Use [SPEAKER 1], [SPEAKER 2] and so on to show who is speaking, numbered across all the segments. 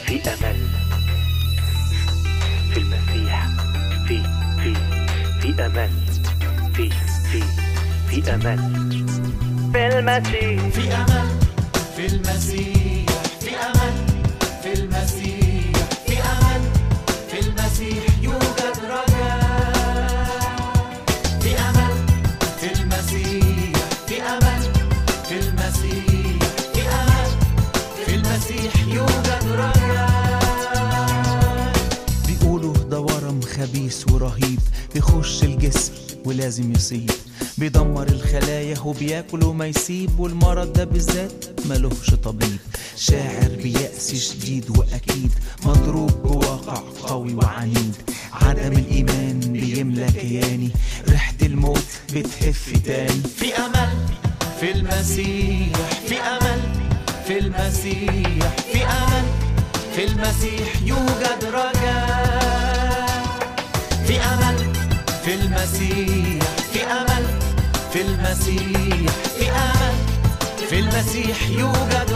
[SPEAKER 1] في أمل في المسيح في في في أمل في في في أمل في المسيح
[SPEAKER 2] في أمل في المسيح في أمل في المسيح في أمل في المسيح يوجد رجاء في أمل في المسيح في أمل في المسيح في أمل في المسيح يوجد رجاء
[SPEAKER 3] بيقولوا ده ورم خبيث ورهيب بيخش الجسم ولازم يصيب بيدمر الخلايا وبياكل وما يسيب والمرض ده بالذات ملوش طبيب شاعر بيأس شديد وأكيد مضروب بواقع قوي وعنيد عدم الإيمان بيملى كياني ريحة الموت بتهف تاني
[SPEAKER 2] في أمل في المسيح في أمل في المسيح في أمل في المسيح يوجد رجاء في أمل في المسيح في أمل في المسيح في أمل في المسيح يوجد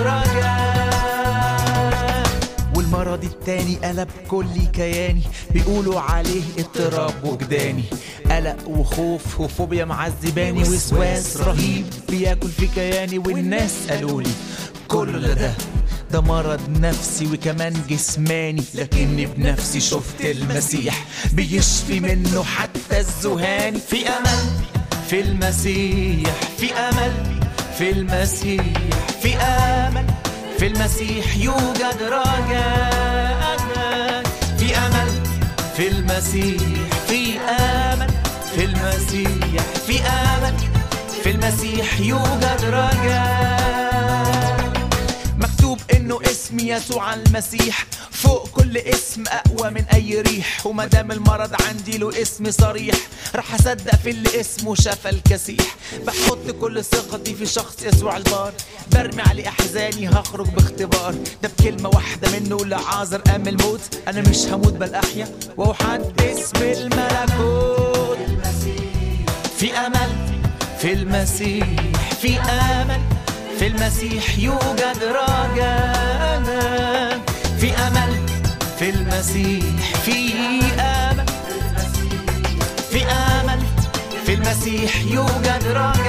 [SPEAKER 2] رجاء
[SPEAKER 3] والمرض التاني قلب كل كياني بيقولوا عليه اضطراب وجداني قلق وخوف وفوبيا معذباني وسواس رهيب بياكل في كياني والناس قالولي كل ده ده مرض نفسي وكمان جسماني لكني بنفسي شفت المسيح بيشفي منه حتى الذهان
[SPEAKER 2] في أمل في المسيح في أمل في المسيح في أمل في المسيح يوجد رجاء في أمل في المسيح في أمل في المسيح في أمل في المسيح يوجد رجاء
[SPEAKER 3] مكتوب انه اسم يسوع المسيح فوق كل اسم اقوى من اي ريح وما دام المرض عندي له اسم صريح راح اصدق في اللي اسمه شفى الكسيح بحط كل ثقتي في شخص يسوع البار برمي عليه احزاني هخرج باختبار ده بكلمه واحده منه لعازر قام الموت انا مش هموت بل احيا واوحد اسم الملكوت
[SPEAKER 2] في أمل في المسيح في أمل في المسيح يوجد رجاء في أمل في المسيح في أمل في أمل في المسيح يوجد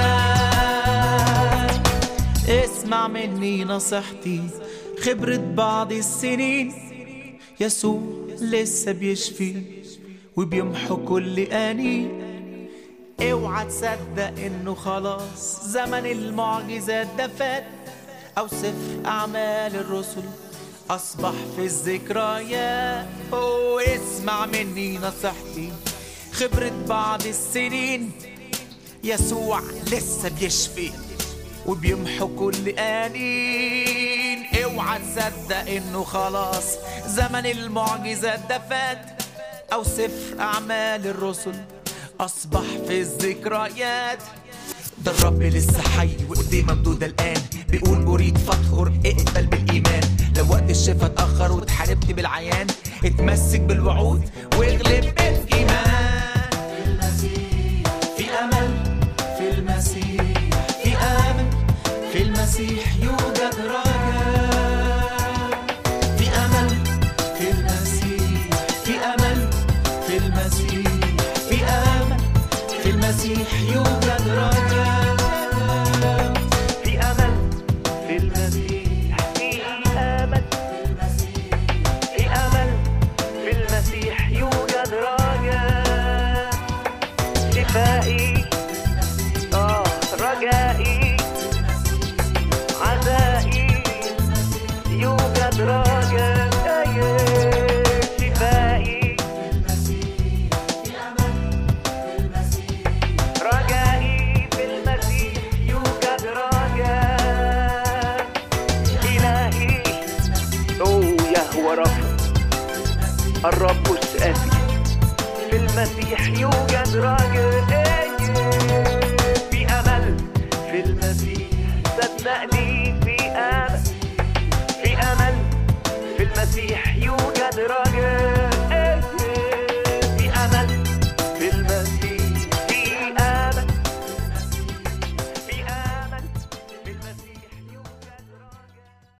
[SPEAKER 2] رجاء
[SPEAKER 3] اسمع مني نصيحتي خبرة بعض السنين يسوع لسه بيشفي وبيمحو كل أنين اوعى تصدق انه خلاص زمن المعجزات ده فات او سفر اعمال الرسل اصبح في الذكريات أوه اسمع مني نصيحتي خبرة بعض السنين يسوع لسه بيشفي وبيمحو كل آنين اوعى تصدق انه خلاص زمن المعجزات ده فات او سفر اعمال الرسل اصبح في الذكريات ده الرب لسه حي وايديه ممدودة الآن بيقول أريد فاطهر اقبل بالإيمان لو وقت الشفا اتأخر واتحاربت بالعيان اتمسك بالوعود واغلب بالإيمان
[SPEAKER 2] في أمل في المسيح في أمل في المسيح يوجد رجاء في أمل في المسيح في أمل في المسيح في أمل في المسيح يوجد رجاء
[SPEAKER 1] في أمل في المسيح في أمل في أمل في المسيح يوجد رجاء شفائي آه رجائي عزائي يوجد رجاء شفائي رجائي في المسيح يوجد رجاء إلهي أوه يهوى رفع الرب السافي في المسيح يوجد رجاء في أمل في المسيح صدقني